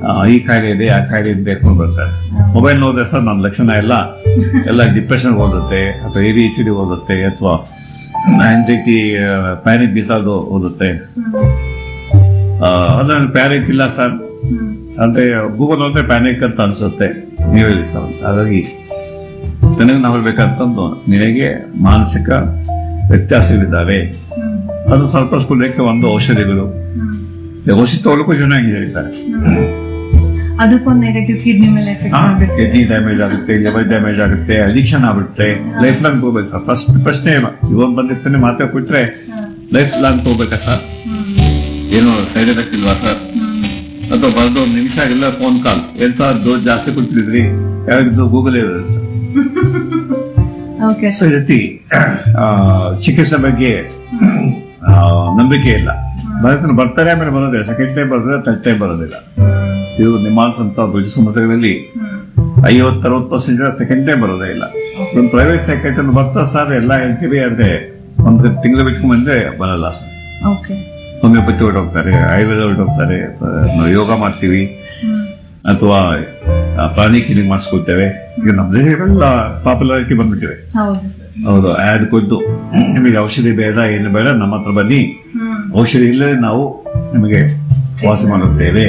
ಆ, ಈ ಕಾಯಿಲೆ ಇದೆ ಆ ಕಾಯಿಲೆ ಇದೆ ಬೇಡ್ಕೊಂಡು ಬರ್ತಾರೆ ಮೊಬೈಲ್ ನೋಡಿದ್ರೆ ಸರ್ ನನ್ನ ಲಕ್ಷಣ ಎಲ್ಲ ಎಲ್ಲ ಡಿಪ್ರೆಷನ್ ಓದುತ್ತೆ ಅಥವಾ ಎ ಡಿ ಸಿ ಡಿ ಓದುತ್ತೆ ಅಥವಾ ಆನ್ಸೈಟಿ ಪ್ಯಾನಿಕ್ ಡಿಸಾರ್ಡ್ ಓದುತ್ತೆ ಅದ್ರಲ್ಲಿ ಪ್ಯಾನಿಕ್ ಇಲ್ಲ ಸರ್ ಅಂದ್ರೆ ಗೂಗಲ್ ಅಂದ್ರೆ ಪ್ಯಾನಿಕ್ ಅಂತ ಅನ್ಸುತ್ತೆ ನೀವು ಹೇಳಿ ಸರ್ ಹಾಗಾಗಿ ತನಗೆ ನಾವು ಹೇಳ್ಬೇಕಂತಂದು ನಿನಗೆ ಮಾನಸಿಕ ವ್ಯತ್ಯಾಸಗಳಿದ್ದಾವೆ ಅದು ಸರಿಪಡಿಸ್ಕೊಳ್ಳಕ್ಕೆ ಒಂದು ಔಷಧಿಗಳು ಈ ಔಷಧಿ ತಗೊಳ್ಳಕ್ಕೂ ಚೆನ್ನಾಗಿ ಹೇಳ್ತಾರೆ ಅದಕ್ಕೊಂದು ನೆಗೆಟಿವ್ ಕಿಡ್ನಿ ಮೇಲೆ ಎಫೆಕ್ಟ್ ಆಗುತ್ತೆ ಕಿಡ್ನಿ ಡ್ಯಾಮೇಜ್ ಆಗುತ್ತೆ ಲಿವರ್ ಡ್ಯಾಮೇಜ್ ಆಗುತ್ತೆ ಅಡಿಕ್ಷನ್ ಆಗುತ್ತೆ ಲೈಫ್ ಲಾಂಗ್ ತಗೋಬೇಕು ಸರ್ ಫಸ್ಟ್ ಪ್ರಶ್ನೆ ಇವಾಗ ಬಂದಿರ್ತಾನೆ ಮಾತಾ ಕೊಟ್ರೆ ಲೈಫ್ ಲಾಂಗ್ ತಗೋಬೇಕಾ ಸರ್ ಏನು ಸೈಡ್ ಎಫೆಕ್ಟ್ ಇಲ್ವಾ ಸರ್ ಅಥವಾ ಬರೆದು ಒಂದು ನಿಮಿಷ ಇಲ್ಲ ಫೋನ್ ಕಾಲ್ ಎರಡ್ ಸಾವಿರ ಡೋಸ್ ಜಾಸ್ತಿ ಕೊಟ್ಟಿದ್ರಿ ಯಾರಿದ್ದು ಗೂಗಲ್ ಇರೋದು ಸರ್ ಓಕೆ ಸೊ ಈ ರೀತಿ ಆ, ಚಿಕಿತ್ಸೆ ಬಗ್ಗೆ ಆ, ನಂಬಿಕೆ ಇಲ್ಲ ಬರೆದ್ರೆ ಬರ್ತಾರೆ ಆಮೇಲೆ ಬರೋದಿಲ್ಲ ಸೆಕೆಂಡ್ ಟೈಮ್ ಬರೋದಿಲ್ಲ ಥರ್ಡ್ ಟೈಮ್ ಬರೋದಿಲ್ಲ ಇದು ನಿಮಾನ್ಸ್ ಅಂತ ದೊಡ್ಡ ಸಮಸ್ಯೆಗಳಲ್ಲಿ ಐವತ್ತು ಅರವತ್ತು ಪರ್ಸೆಂಟ್ ಜನ ಸೆಕೆಂಡ್ ಟೈಮ್ ಬರೋದೇ ಇಲ್ಲ ಒಂದು ಪ್ರೈವೇಟ್ ಸೆಕೆಂಡ್ ಬರ್ತಾ ಸರ್ ಎಲ್ಲ ಹೇಳ್ತೀವಿ ಆದ್ರೆ ಒಂದು ತಿಂಗಳು ಬಿಟ್ಕೊಂಡ್ ಬಂದ್ರೆ ಬರಲ್ಲ ಸರ್ ಓಕೆ ಹೋಮಿಯೋಪತಿ ಹೊರಟೋಗ್ತಾರೆ ಆಯುರ್ವೇದ ಹೊರಟೋಗ್ತಾರೆ ಅಥವಾ ನಾವು ಯೋಗ ಮಾಡ್ತೀವಿ ಅಥವಾ ಆ, ಪ್ರಾಣಿ ಕ್ಲೀನಿಂಗ್ ಮಾಡಿಸ್ಕೊಳ್ತೇವೆ ಈಗ ನಮ್ಮ ದೇಶಗಳೆಲ್ಲ ಪಾಪ್ಯುಲಾರಿಟಿ ಬಂದ್ಬಿಟ್ಟಿವೆ ಹೌದು ಸರ್ ಹೌದು ಆಡ್ ಕೊಟ್ಟು ನಿಮಗೆ ಔಷಧಿ ಬೇಡ ಏನು ಬೇಡ ನಮ್ಮ ಹತ್ರ ಬನ್ನಿ ಔಷಧಿ ಇಲ್ಲದೆ ನಾವು ನಿಮಗೆ ವಾಸಿ ಮಾಡುತ್ತೇವೆ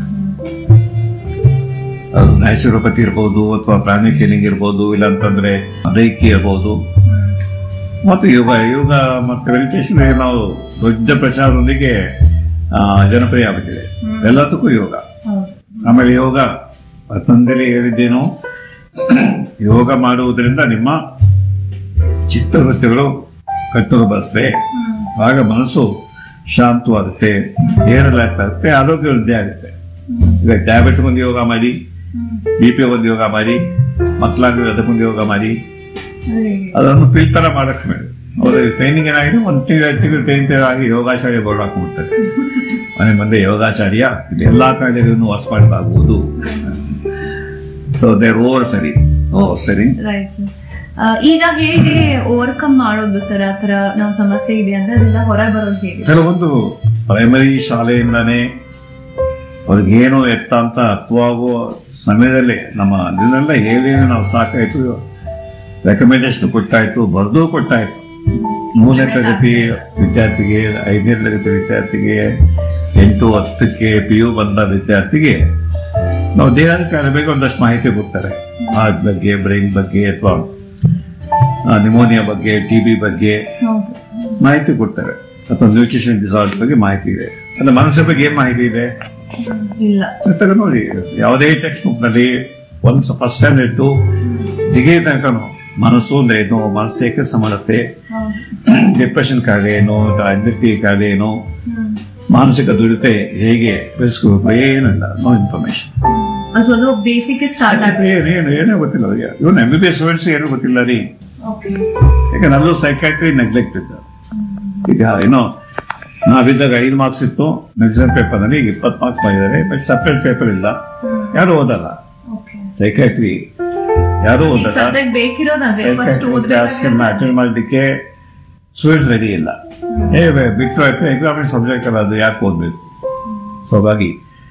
ಅದು ನ್ಯಾಚುರೋಪತಿ ಇರ್ಬೋದು ಅಥವಾ ಪ್ರಾಣಿ ಕ್ಲೀನಿಂಗ್ ಇರ್ಬೋದು ಇಲ್ಲ ಅಂತಂದ್ರೆ ರೈಕಿ ಇರ್ಬೋದು ಮತ್ತು ಯೋಗ ಯೋಗ ಮತ್ತು ಮೆಡಿಟೇಷನ್ ನಾವು ದೊಡ್ಡ ಪ್ರಚಾರದೊಂದಿಗೆ ಆ, ಜನಪ್ರಿಯ ಆಗುತ್ತಿದೆ ಎಲ್ಲದಕ್ಕೂ ಯೋಗ ಹೌದು ಆಮೇಲೆ ಯೋಗ ತಂದೆಲಿ ಹೇಳಿದ್ದೇನು ಯೋಗ ಮಾಡುವುದರಿಂದ ನಿಮ್ಮ ಚಿತ್ತವೃತ್ತಿಗಳು ಕಟ್ಟಲು ಬರುತ್ತವೆ ಆಗ ಮನಸ್ಸು ಶಾಂತವಾಗುತ್ತೆ ಏರ್ ರಿಲ್ಯಾಕ್ಸ್ ಆಗುತ್ತೆ ಆರೋಗ್ಯ ವೃದ್ಧಿ ಆಗುತ್ತೆ ಈಗ ಟ್ಯಾಬ್ಲೆಟ್ಸ್ ಒಂದು ಯೋಗ ಮಾಡಿ ಬಿ ಪಿ ಒಂದು ಯೋಗ ಮಾಡಿ ಮಕ್ಕಳಾಗಿ ಅದಕ್ಕೊಂದು ಯೋಗ ಮಾಡಿ ಅದನ್ನು ಪಿಲ್ ತರ ಮಾಡಕ್ ಬೇಡ ಅವ್ರ ಟ್ರೈನಿಂಗ್ ಏನಾಗಿದೆ ಒಂದು ತಿಂಗಳ ತಿಂಗಳು ಟ್ರೈನಿಂಗ್ ಆಗಿ ಯೋಗಾಚಾರ್ಯ ಬೋರ್ಡ್ ಹಾಕೊಂಡ್ಬಿಡ್ತಾರೆ ಮನೆ ಮುಂದೆ ಯೋಗಾಚಾರ್ಯ ಇದು ಎಲ್ಲಾ ಕಾಯಿಲೆಗಳನ್ನು ವಾಸ ಮಾಡಲಾಗುವುದು ಸೊ ದೇರ್ ಓವರ್ ಸರಿ ಓ ಸರಿ ರೈಟ್ ಸರ್ ಈಗ ಹೇಗೆ ಓವರ್ಕಮ್ ಮಾಡೋದು ಸರ್ ಆತರ ನಾವು ಸಮಸ್ಯೆ ಇದೆ ಅಂದ್ರೆ ಅದರಿಂದ ಹೊರ ಬರೋದು ಹೇಗೆ ಕೆಲವೊಂದು ಪ್ರೈಮರಿ ಶಾಲೆಯಿಂದಾನೇ ಅವ್ರಿಗೆ ಏನು ಎತ್ತ ಅಂತ ಅರ್ಥವಾಗುವ ಸಮಯದಲ್ಲಿ ನಮ್ಮ ಇದನ್ನೆಲ್ಲ ಹೇಳಿ ನಾವು ಸಾಕಾಯ್ತು ರೆಕಮೆಂಡೇಶನ್ ಕೊಟ್ಟಾಯ್ತು ಬರ್ದು ಕೊಟ್ಟಾಯ್ತು ಮೂರನೇ ತರಗತಿ ವಿದ್ಯಾರ್ಥಿಗೆ ಐದನೇ ತರಗತಿ ವಿದ್ಯಾರ್ಥಿಗೆ ಎಂಟು ಹತ್ತಕ್ಕೆ ಪಿ ಯು ಬಂದ ವಿದ್ಯಾರ್ಥಿಗೆ ನಾವು ದೇಹದ ಬಗ್ಗೆ ಒಂದಷ್ಟು ಮಾಹಿತಿ ಕೊಡ್ತಾರೆ ಹಾರ್ಟ್ ಬಗ್ಗೆ ಬ್ರೈನ್ ಬಗ್ಗೆ ಅಥವಾ ನಿಮೋನಿಯಾ ಬಗ್ಗೆ ಟಿ ಬಿ ಬಗ್ಗೆ ಹೌದು ಮಾಹಿತಿ ಕೊಡ್ತಾರೆ ಅಥವಾ ನ್ಯೂಟ್ರಿಷನ್ ಡಿಸಾರ್ಡರ್ ಬಗ್ಗೆ ಮಾಹಿತಿ ಇದೆ ಅಂದ್ರೆ ಮನಸ್ಸಿನ ಬಗ್ಗೆ ಏನ್ ಮಾಹಿತಿ ಇದೆ ಇಲ್ಲ ತಗೊಂಡು ನೋಡಿ ಯಾವುದೇ ಟೆಕ್ಸ್ಟ್ ಬುಕ್ ನಲ್ಲಿ ಒಂದು ಫಸ್ಟ್ ಸ್ಟ್ಯಾಂಡರ್ಡ್ ಡಿಗ್ರಿ ತನಕ ಮನಸ್ಸು ಅಂದ್ರೆ ಏನು ಮನಸ್ಸು ಏಕೆ ಕೆಲಸ ಮಾಡುತ್ತೆ ಡಿಪ್ರೆಷನ್ ಕಾಯಿಲೆ ಏನು ಆಂಗ್ಸೈಟಿ ಕಾಯಿಲೆ ಏನು ಮಾನಸಿಕ ದುಡಿತೆ ಹೇಗೆ ಬೆಳೆಸ್ಕೋಬೇಕು ಏನಿಲ್ಲ ನೋ ಇನ್ಫಾರ್ಮೇಶನ್ ಅದು ಅದು ಬೇಸಿಕ್ ಸ್ಟಾರ್ಟ್ ಆಗುತ್ತೆ ಏನು ಏನು ಏನೂ ಗೊತ್ತಿಲ್ಲ ಅವ್ರಿಗೆ ಇವನು M B B S students ಏನೂ ಗೊತ್ತಿಲ್ಲ ರೀ ಓಕೆ ಯಾಕಂದ್ರೆ ನಲ್ಲೂ ಸೈಕಾಟ್ರಿ ನೆಗ್ಲೆಕ್ಟ್ ಇದ್ದ ಈಗ ಏನೋ ನಾವಿದ್ದಾಗ ಐದು ಮಾರ್ಕ್ಸ್ ಇತ್ತು ಮೆಡಿಸಿನ್ ಪೇಪರ್ ನಲ್ಲಿ ಈಗ ಇಪ್ಪತ್ತು ಮಾರ್ಕ್ಸ್ ಮಾಡಿದ್ದಾರೆ ಬಟ್ ಸಪ್ರೇಟ್ ಪೇಪರ್ ಇಲ್ಲ ಯಾರು ಓದಲ್ಲ ಓಕೆ ಸೈಕಾಟ್ರಿ ಯಾರು ಈಗ ಓದಲ್ಲ ಸದ್ಯಕ್ಕೆ ಬೇಕಿರೋದು ಅದೇ ಫಸ್ಟ್ ಸೈಕಾಟ್ರಿ ಕ್ಲಾಸ್ಗಳನ್ನ ಅಟೆಂಡ್ ಮಾಡಲಿಕ್ಕೆ ಸ್ಟೂಡೆಂಟ್ಸ್ ರೆಡಿ ಇಲ್ಲ ಏ ಬೆ- ಬಿಟ್ಟು ಆಯ್ತು ಎಕ್ಸಾಮಿನ್ ಸಬ್ಜೆಕ್ಟ್ ಅಲ್ಲ ಅದು ಯಾಕೆ ಓದ್ಬೇಕು ಸೊ ಹಾಗಾಗಿ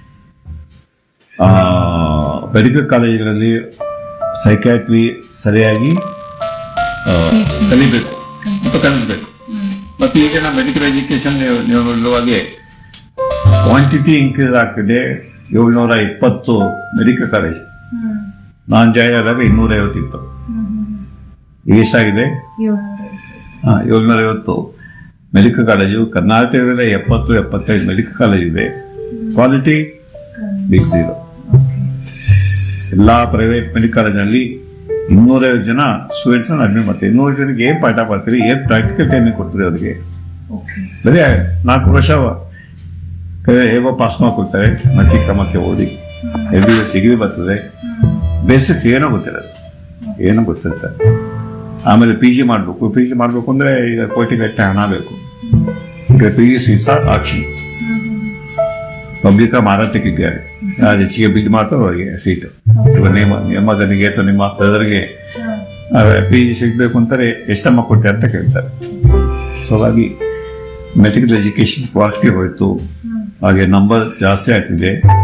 ಮೆಡಿಕಲ್ ಕಾಲೇಜುಗಳಲ್ಲಿ ಸೈಕಾಟ್ರಿ ಸರಿಯಾಗಿ ಆ, ಕಲಿಬೇಕು ಮತ್ತು ಕಲಿಸ್ಬೇಕು ಮತ್ತು ಈಗಿನ ಮೆಡಿಕಲ್ ಎಜುಕೇಶನ್ ನೀವು ಹೇಳುವ ಹಾಗೆ ಕ್ವಾಂಟಿಟಿ ಇನ್ಕ್ರೀಸ್ ಆಗ್ತಿದೆ ಏಳ್ನೂರ ಇಪ್ಪತ್ತು ಮೆಡಿಕಲ್ ಕಾಲೇಜ್ ನಾನು ಜಾಯ್ನ್ ಆದಾಗ ಇನ್ನೂರ ಐವತ್ತಿತ್ತು ಈಗ ಎಷ್ಟಾಗಿದೆ ಏಳ್ನೂರ ಐವತ್ತು ಮೆಡಿಕಲ್ ಕಾಲೇಜು ಕರ್ನಾಟಕದಲ್ಲೇ ಎಪ್ಪತ್ತು ಎಪ್ಪತ್ತೈದು ಮೆಡಿಕಲ್ ಕಾಲೇಜ್ ಇದೆ ಕ್ವಾಲಿಟಿ ಬಿಗ್ ಝೀರೋ ಎಲ್ಲಾ ಪ್ರೈವೇಟ್ ಮೆಡಿಕಲ್ ಕಾಲೇಜಲ್ಲಿ ಇನ್ನೂರೈವತ್ತು ಜನ ಸ್ಟೂಡೆಂಟ್ಸ್ ಅಡ್ಮಿಟ್ ಮಾಡ್ತೀವಿ ಇನ್ನೂರು ಜನಕ್ಕೆ ಏನ್ ಪಾಠ ಮಾಡ್ತೀರಿ ಏನ್ ಪ್ರಾಕ್ಟಿಕಲ್ ಟ್ರೈನಿಂಗ್ ಕೊಡ್ತೀರಿ ಅವರಿಗೆ ಓಕೆ ಬರೀ ನಾಲ್ಕು ವರ್ಷ ಕ- ಹೇಗೋ ಪಾಸ್ ಮಾಡ್ಕೊಡ್ತಾರೆ ಮತ್ತೆ ಕ್ರಮಕ್ಕೆ ಓದಿ ಎಲ್ ಬಿ ಎಸ್ ಡಿಗ್ರಿ ಬರ್ತದೆ ಬೇಸಿಕ್ಸ್ ಏನೋ ಗೊತ್ತಿರೋದು ಏನೋ ಗೊತ್ತಿರುತ್ತೆ ಆಮೇಲೆ ಪಿ ಜಿ ಮಾಡಬೇಕು ಪಿ ಜಿ ಮಾಡಬೇಕು ಅಂದ್ರೆ ಈಗ ಕೋಟಿ ಗಟ್ಟೆ ಹಣ ಬೇಕು ಈಗ ಪಿ ಜಿ ಸೀಸ ಆಕ್ಷನ್ ಪಬ್ಲಿಕ್ ಮಾರಾಟಕ್ಕಿದ್ದಾರೆ ಯಾರು ಹೆಚ್ಚಿಗೆ ಬಿಡ್ ಮಾಡ್ತಾರೋ ಅವರಿಗೆ ಸೀಟು ಇವಾಗ ನಿಮ್ಮ ನಿಮ್ಮ ಮಗನಿಗೆ ಅಥವಾ ನಿಮ್ಮ ಬ್ರದರ್ಗೆ ಪಿ ಜಿ ಸಿಗ್ಬೇಕು ಅಂತಾರೆ ಎಷ್ಟಮ್ಮ ಕೊಟ್ಟೆ ಅಂತ ಕೇಳ್ತಾರೆ ಸೊ ಹಾಗಾಗಿ ಮೆಡಿಕಲ್ ಎಜುಕೇಶನ್ ಕ್ವಾಲಿಟಿ ಹೋಯ್ತು ಹಾಗೆ ನಂಬರ್ ಜಾಸ್ತಿ ಆಗ್ತಿದೆ